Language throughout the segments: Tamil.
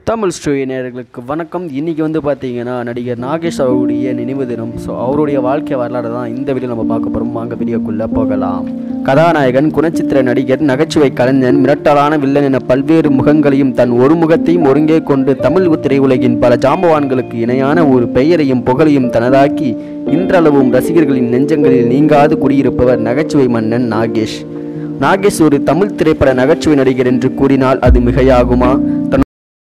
தமிழ் ஸ்டோரி நேயர்களுக்கு வணக்கம் இன்றைக்கி வந்து பார்த்தீங்கன்னா நடிகர் நாகேஷ் அவருடைய நினைவு தினம் ஸோ அவருடைய வாழ்க்கை வரலாறு தான் இந்த வீடியோ நம்ம பார்க்க போகிறோம் வாங்க வீடியோக்குள்ளே போகலாம் கதாநாயகன் குணச்சித்திர நடிகர் நகைச்சுவை கலைஞன் மிரட்டலான வில்லன் என பல்வேறு முகங்களையும் தன் ஒரு முகத்தையும் ஒருங்கே கொண்டு தமிழ் திரையுலகின் பல ஜாம்பவான்களுக்கு இணையான ஒரு பெயரையும் புகழையும் தனதாக்கி இன்றளவும் ரசிகர்களின் நெஞ்சங்களில் நீங்காது குடியிருப்பவர் நகைச்சுவை மன்னன் நாகேஷ் நாகேஷ் ஒரு தமிழ் திரைப்பட நகைச்சுவை நடிகர் என்று கூறினால் அது மிகையாகுமா தன்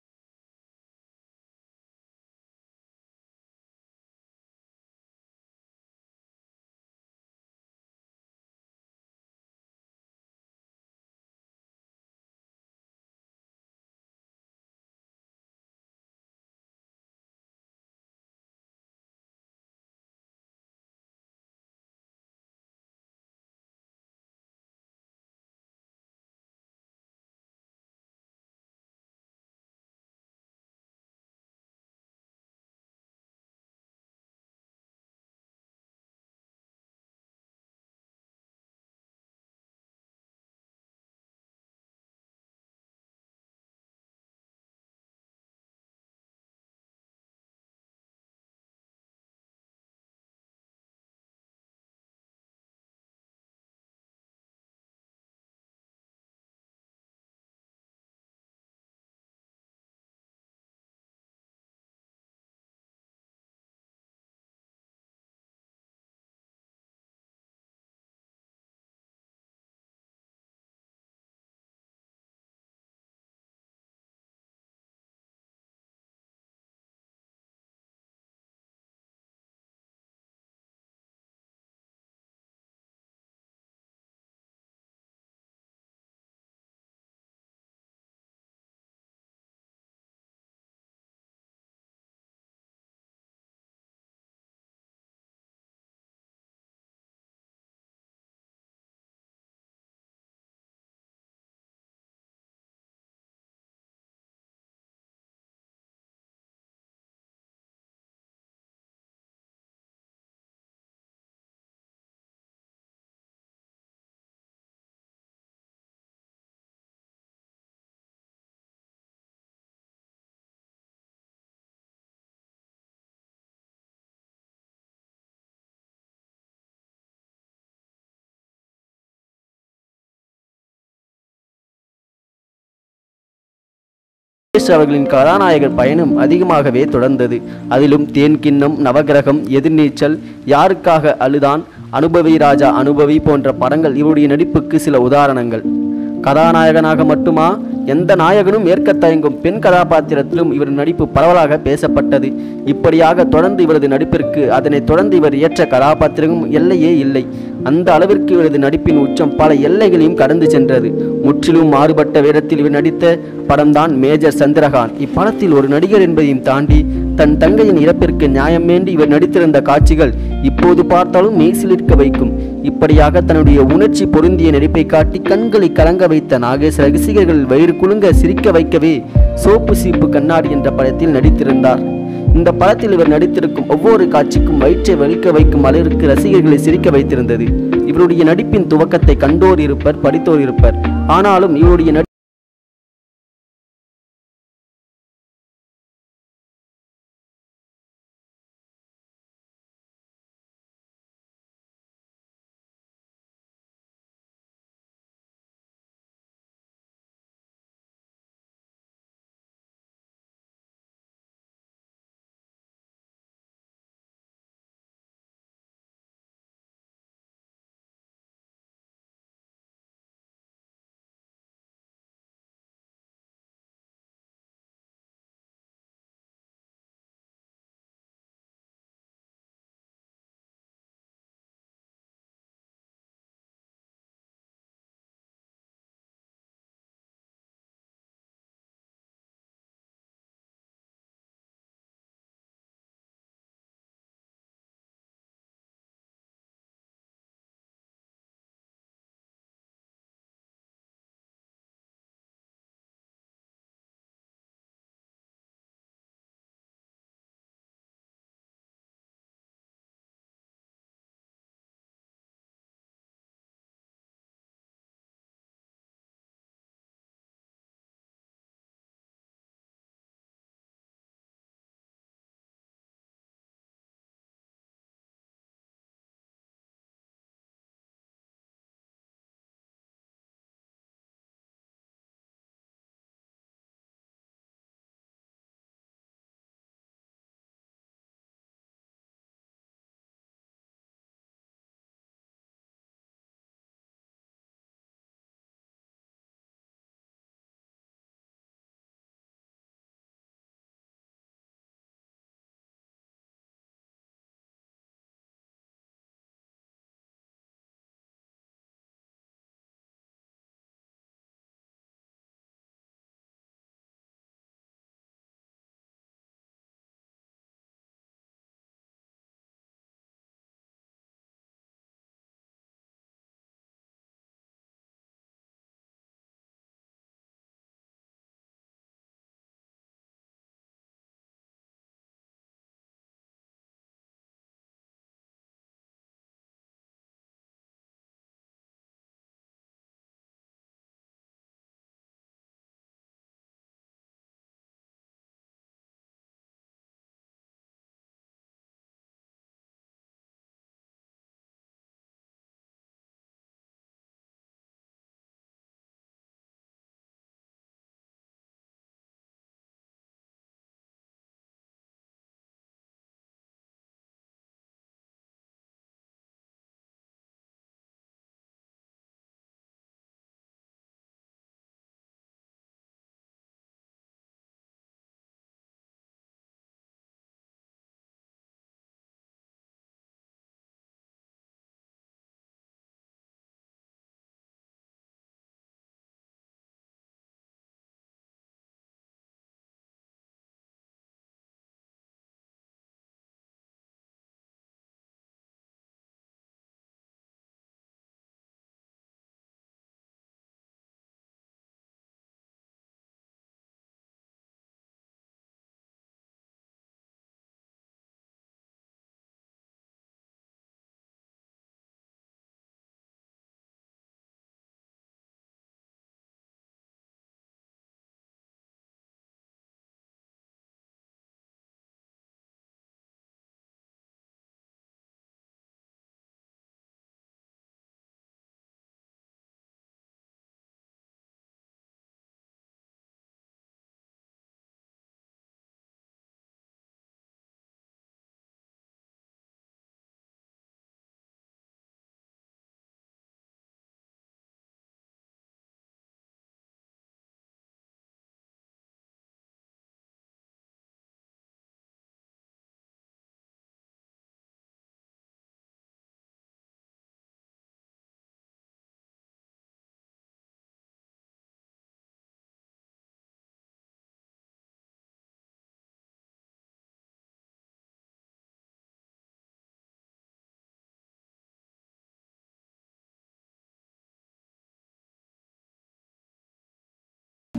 நாகேஷ் அவர்களின் கதாநாயகர் பயணம் அதிகமாகவே தொடர்ந்தது அதிலும் தேன் கிண்ணம் நவகிரகம் எதிர்நீச்சல் யாருக்காக அழுதான் அனுபவி ராஜா அனுபவி போன்ற படங்கள் இவருடைய நடிப்புக்கு சில உதாரணங்கள் கதாநாயகனாக மட்டுமா எந்த நாயகனும் ஏற்க தயங்கும் பெண் கதாபாத்திரத்திலும் இவர் நடிப்பு பரவலாக பேசப்பட்டது இப்படியாக தொடர்ந்து இவரது நடிப்பிற்கு அதனைத் தொடர்ந்து இவர் ஏற்ற கதாபாத்திரமும் எல்லையே இல்லை அந்த அளவிற்கு இவரது நடிப்பின் உச்சம் பல எல்லைகளையும் கடந்து சென்றது முற்றிலும் மாறுபட்ட வேடத்தில் இவர் நடித்த படம்தான் மேஜர் சந்திரகான் இப்படத்தில் ஒரு நடிகர் என்பதையும் தாண்டி தன் தங்கையின் இறப்பிற்கு நியாயம் வேண்டி இவர் நடித்திருந்த காட்சிகள் இப்போது பார்த்தாலும் மெய்சிலிருக்க வைக்கும் இப்படியாக தன்னுடைய உணர்ச்சி பொருந்திய நடிப்பை காட்டி கண்களை கலங்க வைத்த நாகேஷ் ரசிகர்கள் வயிறு குலுங்க சிரிக்க வைக்கவே சோப்பு சீப்பு கண்ணாடி என்ற படத்தில் நடித்திருந்தார் இந்த படத்தில் இவர் நடித்திருக்கும் ஒவ்வொரு காட்சிக்கும் வயிற்றை வலிக்க வைக்கும் அளவிற்கு ரசிகர்களை சிரிக்க வைத்திருந்தது இவருடைய நடிப்பின் துவக்கத்தை கண்டோர் இருப்பர் படித்தோர் இருப்பர் ஆனாலும் இவருடைய நடி-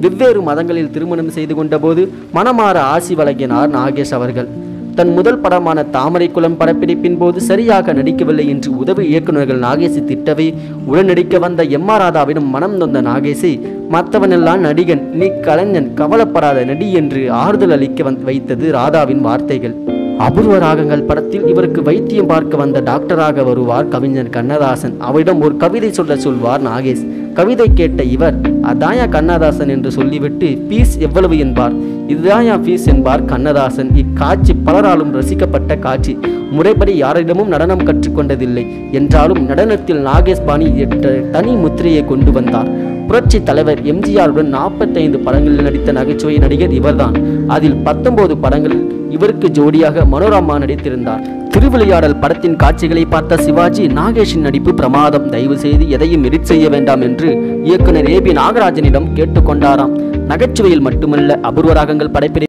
வெவ்வேறு மதங்களில் திருமணம் செய்து கொண்டபோது மனமாற ஆசி வழங்கினார் நாகேஷ் அவர்கள் தன் முதல் படமான தாமரைக்குளம் படப்பிடிப்பின் போது சரியாக நடிக்கவில்லை என்று உதவி இயக்குநர்கள் நாகேஷை திட்டவே உடன் நடிக்க வந்த எம் ஆர் ராதாவிடம் மனம் நொந்த நாகேஷை மற்றவனெல்லாம் நடிகன் நீ கலைஞன் கவலைப்படாத நடி என்று ஆறுதல் அளிக்க வந்து வைத்தது ராதாவின் வார்த்தைகள் அபூர்வ ராகங்கள் படத்தில் இவருக்கு வைத்தியம் பார்க்க வந்த டாக்டராக வருவார் கவிஞர் கண்ணதாசன் அவரிடம் ஒரு கவிதை சொல்ல சொல்வார் நாகேஷ் கவிதை கேட்ட இவர் அதாயா கண்ணதாசன் என்று சொல்லிவிட்டு பீஸ் எவ்வளவு என்பார் இதுதாயா பீஸ் என்பார் கண்ணதாசன் இக்காட்சி பலராலும் ரசிக்கப்பட்ட காட்சி முறைப்படி யாரிடமும் நடனம் கற்றுக்கொண்டதில்லை என்றாலும் நடனத்தில் நாகேஷ் பாணி என்ற தனி முத்திரையை கொண்டு வந்தார் புரட்சி தலைவர் எம்ஜிஆருடன் நாற்பத்தைந்து படங்களில் நடித்த நகைச்சுவை நடிகர் இவர்தான் அதில் பத்தொன்பது படங்களில் இவருக்கு ஜோடியாக மனோரமா நடித்திருந்தார் திருவிளையாடல் படத்தின் காட்சிகளை பார்த்த சிவாஜி நாகேஷின் நடிப்பு பிரமாதம் தயவு செய்து எதையும் எடிட் செய்ய வேண்டாம் என்று இயக்குனர் ஏ பி நாகராஜனிடம் கேட்டுக்கொண்டாராம் நகைச்சுவையில் மட்டுமல்ல அபூர்வ ராகங்கள் படைப்பிடி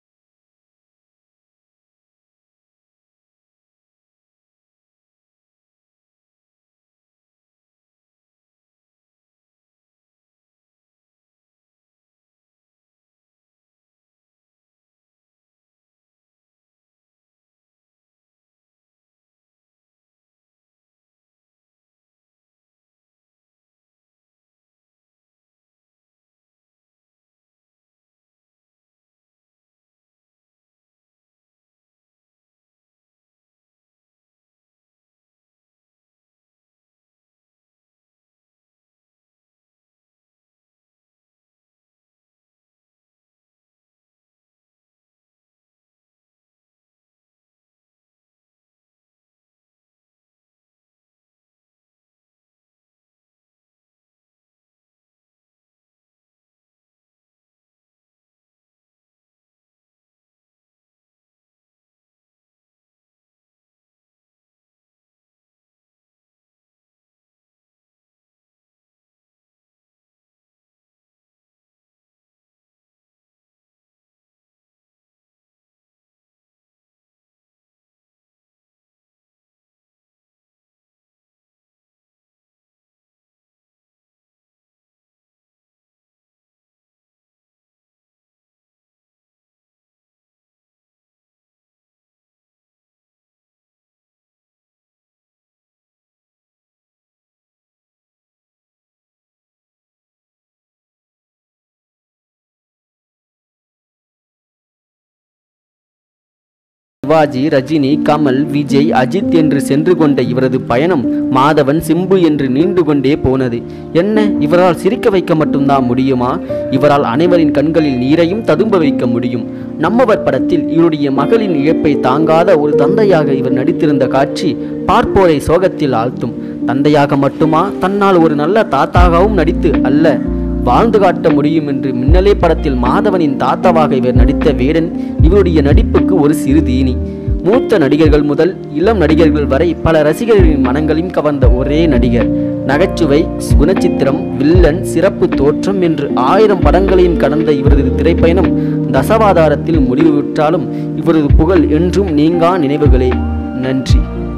சிவாஜி ரஜினி கமல் விஜய் அஜித் என்று சென்று கொண்ட இவரது பயணம் மாதவன் சிம்பு என்று நீண்டு கொண்டே போனது என்ன இவரால் சிரிக்க வைக்க மட்டும்தான் முடியுமா இவரால் அனைவரின் கண்களில் நீரையும் ததும்ப வைக்க முடியும் நம்மவர் படத்தில் இவருடைய மகளின் இழப்பை தாங்காத ஒரு தந்தையாக இவர் நடித்திருந்த காட்சி பார்ப்போரை சோகத்தில் ஆழ்த்தும் தந்தையாக மட்டுமா தன்னால் ஒரு நல்ல தாத்தாகவும் நடித்து அல்ல வாழ்ந்து காட்ட முடியும் என்று மின்னலே படத்தில் மாதவனின் தாத்தாவாக இவர் நடித்த வீரன் இவருடைய நடிப்புக்கு ஒரு சிறு தீனி மூத்த நடிகர்கள் முதல் இளம் நடிகர்கள் வரை பல ரசிகர்களின் மனங்களையும் கவர்ந்த ஒரே நடிகர் நகைச்சுவை குணச்சித்திரம் வில்லன் சிறப்பு தோற்றம் என்று ஆயிரம் படங்களையும் கடந்த இவரது திரைப்பயணம் தசவாதாரத்தில் முடிவுற்றாலும் இவரது புகழ் என்றும் நீங்கா நினைவுகளே நன்றி